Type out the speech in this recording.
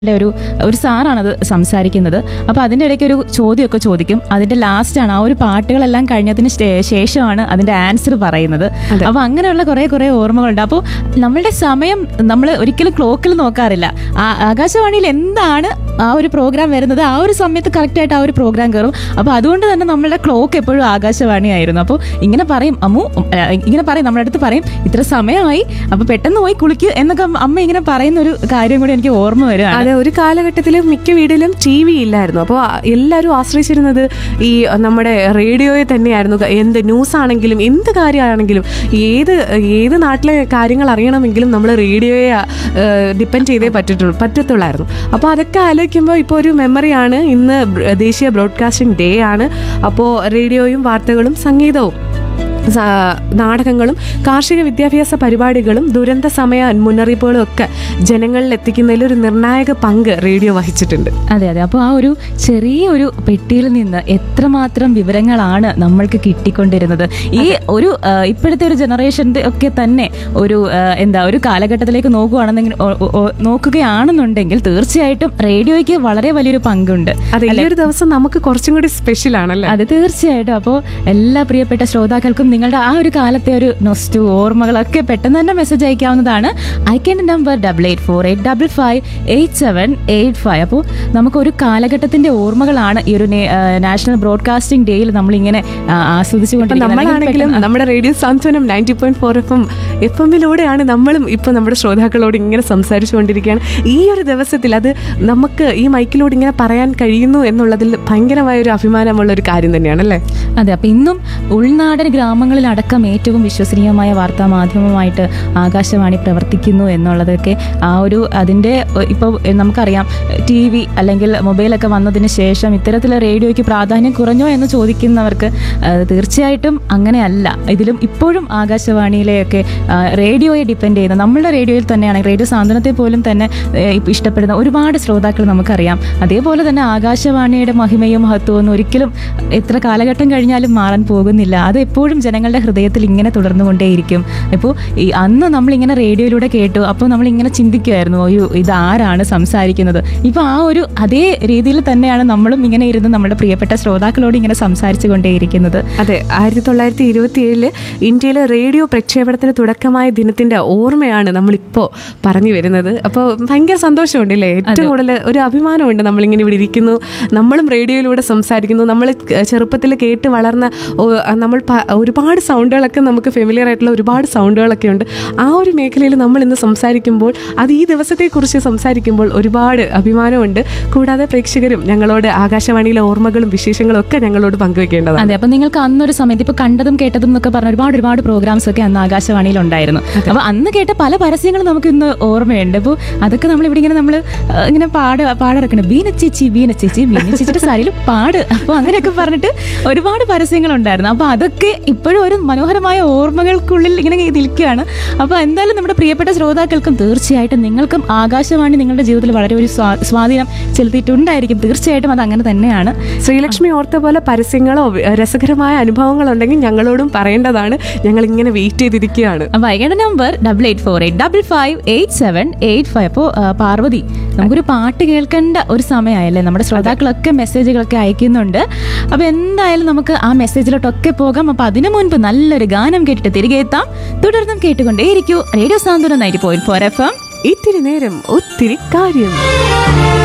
ടെ ഒരു ഒരു സാറാണത് സംസാരിക്കുന്നത് അപ്പോൾ അതിൻ്റെ ഇടയ്ക്ക് ഒരു ചോദ്യമൊക്കെ ചോദിക്കും അതിൻ്റെ ലാസ്റ്റാണ് ആ ഒരു പാട്ടുകളെല്ലാം കഴിഞ്ഞതിന് ശേ- ശേഷമാണ് അതിൻ്റെ ആൻസർ പറയുന്നത് അതെ. അപ്പോൾ അങ്ങനെയുള്ള കുറേ കുറേ ഓർമ്മകളുണ്ട് അപ്പോൾ നമ്മളുടെ സമയം നമ്മൾ ഒരിക്കലും ക്ലോക്കിൽ നോക്കാറില്ല ആ- ആകാശവാണിയിൽ എന്താണ് ആ ഒരു പ്രോഗ്രാം വരുന്നത് ആ ഒരു സമയത്ത് കറക്റ്റായിട്ട് ആ ഒരു പ്രോഗ്രാം കയറും അപ്പോൾ അതുകൊണ്ട് തന്നെ നമ്മളുടെ ക്ലോക്ക് എപ്പോഴും ആകാശവാണിയായിരുന്നു അപ്പോൾ ഇങ്ങനെ പറയും അമ്മു ഉം, ആ, ഇങ്ങനെ പറയും നമ്മുടെ അടുത്ത് പറയും ഇത്ര സമയമായി അപ്പോൾ പെട്ടെന്ന് പോയി കുളിക്കുക എന്നൊക്കെ അമ്മ ഇങ്ങനെ പറയുന്ന ഒരു കാര്യം കൂടി എനിക്ക് ഓർമ്മ വരികയാണ് അതെ ഒരു കാലഘട്ടത്തിൽ മിക്ക വീടിലും ടി വി ഇല്ലായിരുന്നു അപ്പോൾ എല്ലാവരും ആശ്രയിച്ചിരുന്നത് ഈ നമ്മുടെ റേഡിയോയെ തന്നെയായിരുന്നു എന്ത് ന്യൂസ് ആണെങ്കിലും എന്ത് കാര്യമാണെങ്കിലും ഏത് ഏത് നാട്ടിലെ കാര്യങ്ങൾ അറിയണമെങ്കിലും നമ്മൾ റേഡിയോയെ ഡിപ്പെൻഡ് ചെയ്തേ പറ്റത്തുള്ളൂ പറ്റത്തുള്ളായിരുന്നു അപ്പോൾ അതൊക്കെ ആലോചിക്കുമ്പോൾ ഇപ്പോൾ ഒരു മെമ്മറിയാണ് ഇന്ന് ബ്ര- ദേശീയ ബ്രോഡ്കാസ്റ്റിംഗ് ഡേ ആണ് അപ്പോൾ റേഡിയോയും വാർത്തകളും സംഗീതവും സ- നാടകങ്ങളും കാർഷിക വിദ്യാഭ്യാസ പരിപാടികളും ദുരന്ത സമയ മുന്നറിയിപ്പുകളും ഒക്കെ ജനങ്ങളിൽ എത്തിക്കുന്നതിൽ ഒരു നിർണായക പങ്ക് റേഡിയോ വഹിച്ചിട്ടുണ്ട് അതെ അതെ അപ്പോൾ ആ ഒരു ചെറിയ ഒരു പെട്ടിയിൽ നിന്ന് എത്രമാത്രം വിവരങ്ങളാണ് നമ്മൾക്ക് കിട്ടിക്കൊണ്ടിരുന്നത് ഈ ഒരു ആ, ഇപ്പോഴത്തെ ഒരു ജനറേഷൻ്റെ ഒക്കെ തന്നെ ഒരു ആ, എന്താ ഒരു കാലഘട്ടത്തിലേക്ക് നോക്കുകയാണെന്നെങ്കിൽ ഓ- ഓ- ഓ- നോക്കുകയാണെന്നുണ്ടെങ്കിൽ തീർച്ചയായിട്ടും റേഡിയോയ്ക്ക് വളരെ വലിയൊരു പങ്കുണ്ട് അതെ ഈ ഒരു ദിവസം നമുക്ക് കുറച്ചും കൂടി സ്പെഷ്യൽ ആണല്ലേ അത് തീർച്ചയായിട്ടും അപ്പോൾ എല്ലാ പ്രിയപ്പെട്ട ശ്രോതാക്കൾക്കും നിങ്ങളുടെ ആ ഒരു കാലത്തെ ഒരു നൊസ്റ്റു ഓർമ്മകളൊക്കെ പെട്ടെന്ന് തന്നെ മെസ്സേജ് അയക്കാവുന്നതാണ് അയക്കേണ്ട number double eight four eight double five eight seven eight five അപ്പോൾ നമുക്കൊരു കാലഘട്ടത്തിന്റെ ഓർമ്മകളാണ് ഈ ഒരു നേ- ആ, നാഷണൽ ബ്രോഡ്കാസ്റ്റിംഗ് ഡേയിൽ നമ്മളിങ്ങനെ ആ, ഇപ്പൊ ആസ്വദിച്ചുകൊണ്ടിരിക്കുന്നത് നമ്മളാണെങ്കിലും നമ്മുടെ radio Santhwanam ninety point four F M F എമ്മിലൂടെയാണ് നമ്മളും ഇപ്പൊ നമ്മുടെ ശ്രോതാക്കളോട് ഇങ്ങനെ സംസാരിച്ചുകൊണ്ടിരിക്കുകയാണ് ഈ ഒരു ദിവസത്തിൽ അത് നമുക്ക് ഈ മൈക്കിലൂടെ ഇങ്ങനെ പറയാൻ കഴിയുന്നു എന്നുള്ളതിൽ ഭയങ്കരമായ ഒരു അഭിമാനമുള്ള ഒരു കാര്യം തന്നെയാണ് അല്ലേ അതെ അപ്പൊ ഇന്നും ഉൾനാടൻ ഗ്രാമങ്ങളിലടക്കം ഏറ്റവും വിശ്വസനീയമായ വാർത്താ മാധ്യമമായിട്ട് ആകാശവാണി പ്രവർത്തിക്കുന്നു എന്നുള്ളതൊക്കെ ആ ഒരു അതിൻ്റെ ഇപ്പോൾ നമുക്കറിയാം ടി വി അല്ലെങ്കിൽ മൊബൈലൊക്കെ വന്നതിന് ശേഷം ഇത്തരത്തിലെ റേഡിയോയ്ക്ക് പ്രാധാന്യം കുറഞ്ഞോ എന്ന് ചോദിക്കുന്നവർക്ക് ആ, തീർച്ചയായിട്ടും അങ്ങനെയല്ല ഇതിലും ഇപ്പോഴും ആകാശവാണിയിലെയൊക്കെ ആ, റേഡിയോയെ ഡിപ്പെൻഡ് ചെയ്യുന്ന നമ്മളുടെ റേഡിയോയിൽ തന്നെയാണ് റേഡിയോ സാന്ത്വനത്തെ പോലും തന്നെ ഏ, ഇപ്പ ഇഷ്ടപ്പെടുന്ന ഒരുപാട് ശ്രോതാക്കൾ നമുക്കറിയാം അതേപോലെ തന്നെ ആകാശവാണിയുടെ മഹിമയും മഹത്വവും ഒന്നും ഒരിക്കലും എത്ര കാലഘട്ടം കഴിഞ്ഞാലും മാറാൻ പോകുന്നില്ല അത് എപ്പോഴും ജനങ്ങളുടെ ഹൃദയത്തിൽ ഇങ്ങനെ തുടർന്നുകൊണ്ടേയിരിക്കും ഇപ്പോൾ ഈ അന്ന് നമ്മളിങ്ങനെ റേഡിയോയിലൂടെ കേട്ടു അപ്പോൾ നമ്മൾ ഇങ്ങനെ ചിന്തിക്കുമായിരുന്നു ഒരു ഇതാരാണ് സംസാരിക്കുന്നത് ഇപ്പോൾ ആ ഒരു അതേ രീതിയിൽ തന്നെയാണ് നമ്മളും ഇങ്ങനെ ഇരുന്ന് നമ്മുടെ പ്രിയപ്പെട്ട ശ്രോതാക്കളോട് ഇങ്ങനെ സംസാരിച്ചു കൊണ്ടേയിരിക്കുന്നത് അതെ ആയിരത്തി തൊള്ളായിരത്തി ഇരുപത്തി ഏഴില് ഇന്ത്യയിലെ റേഡിയോ പ്രക്ഷേപണത്തിന് തുടക്കമായ ദിനത്തിന്റെ ഓർമ്മയാണ് നമ്മളിപ്പോ പറഞ്ഞു വരുന്നത് അപ്പോൾ ഭയങ്കര സന്തോഷമുണ്ട് അല്ലേ ഏറ്റവും കൂടുതൽ ഒരു അഭിമാനമുണ്ട് നമ്മളിങ്ങനെ ഇവിടെ ഇരിക്കുന്നു നമ്മളും റേഡിയോയിലൂടെ സംസാരിക്കുന്നു നമ്മൾ ചെറുപ്പത്തിൽ കേട്ട് വളർന്ന ഓ- നമ്മൾ പ- ഒരുപാട് സൗണ്ടുകളൊക്കെ നമുക്ക് ഫെമിലിയർ ആയിട്ടുള്ള ഒരുപാട് സൗണ്ടുകളൊക്കെ ഉണ്ട് ആ ഒരു മേഖലയിൽ നമ്മൾ ഇന്ന് സംസാരിക്കുമ്പോൾ അത് ഈ ദിവസത്തെക്കുറിച്ച് സംസാരിക്കുമ്പോൾ ഒരുപാട് അഭിമാനമുണ്ട് കൂടാതെ പ്രേക്ഷകരും ഞങ്ങളോട് ആകാശവാണിയിലെ ഓർമ്മകളും വിശേഷങ്ങളും ഒക്കെ ഞങ്ങളോട് പങ്കുവെക്കേണ്ടതാണ് അതെ അപ്പൊ നിങ്ങൾക്ക് അന്നൊരു സമയത്ത് ഇപ്പൊ കണ്ടതും കേട്ടതും എന്നൊക്കെ പറഞ്ഞ ഒരുപാട് ഒരുപാട് പ്രോഗ്രാംസ് ഒക്കെ അന്ന് ആകാശവാണിയിൽ ഉണ്ടായിരുന്നു അപ്പൊ അന്ന് കേട്ട പല പരസ്യങ്ങളും നമുക്ക് ഇന്ന് ഓർമ്മയുണ്ട് അപ്പോൾ അതൊക്കെ നമ്മൾ ഇവിടെ ഇങ്ങനെ നമ്മൾ ഇങ്ങനെ പാട് പാടിറക്കണം ബീന ചേച്ചി ബീന ചേച്ചി ബീന ചേച്ചിയുടെ സാരിയിൽ പാട് അപ്പോൾ അങ്ങനെയൊക്കെ പറഞ്ഞിട്ട് ഒരുപാട് പരസ്യങ്ങൾ ഉണ്ടായിരുന്നു അപ്പോൾ അതൊക്കെ ഇപ്പോഴും ഒരു മനോഹരമായ ഓർമ്മകൾക്കുള്ളിൽ ഇങ്ങനെ നിൽക്കുകയാണ് അപ്പോൾ എന്തായാലും നമ്മുടെ പ്രിയപ്പെട്ട ശ്രോതാക്കൾക്കും തീർച്ചയായിട്ടും നിങ്ങൾക്കും ആകാശവാണി നിങ്ങളുടെ ജീവിതത്തിൽ വളരെ ഒരു സ്വാ- സ്വാധീനം ചെലുത്തിയിട്ടുണ്ടായിരിക്കും തീർച്ചയായിട്ടും അത് അങ്ങനെ തന്നെയാണ് ശ്രീലക്ഷ്മി ഓർത്ത പോലെ പരസ്യങ്ങളോ വി- രസകരമായ അനുഭവങ്ങളോ ഉണ്ടെങ്കിൽ ഞങ്ങളോടും പറയേണ്ടതാണ് ഞങ്ങൾ ഇങ്ങനെ വെയിറ്റ് ചെയ്തിരിക്കുകയാണ് അപ്പൊ അയക്കേണ്ട number double eight four eight double five eight seven eight five അപ്പോൾ പാർവതി നമുക്കൊരു പാട്ട് കേൾക്കേണ്ട ഒരു സമയമായല്ലേ നമ്മുടെ ശ്രോതാക്കളൊക്കെ മെസ്സേജുകളൊക്കെ അയക്കുന്നുണ്ട് അപ്പൊ എന്തായാലും നമുക്ക് ആ മെസ്സേജിലോട്ടൊക്കെ പോകാം അപ്പൊ അതിനു മുൻപ് നല്ലൊരു ഗാനം കേട്ടിട്ട് തിരികെ എത്താം തുടർന്നും കേട്ടുകൊണ്ടേയിരിക്കൂ radio Santhwanam ninety point four F M ഇത്തിരി നേരം ഒത്തിരി കാര്യം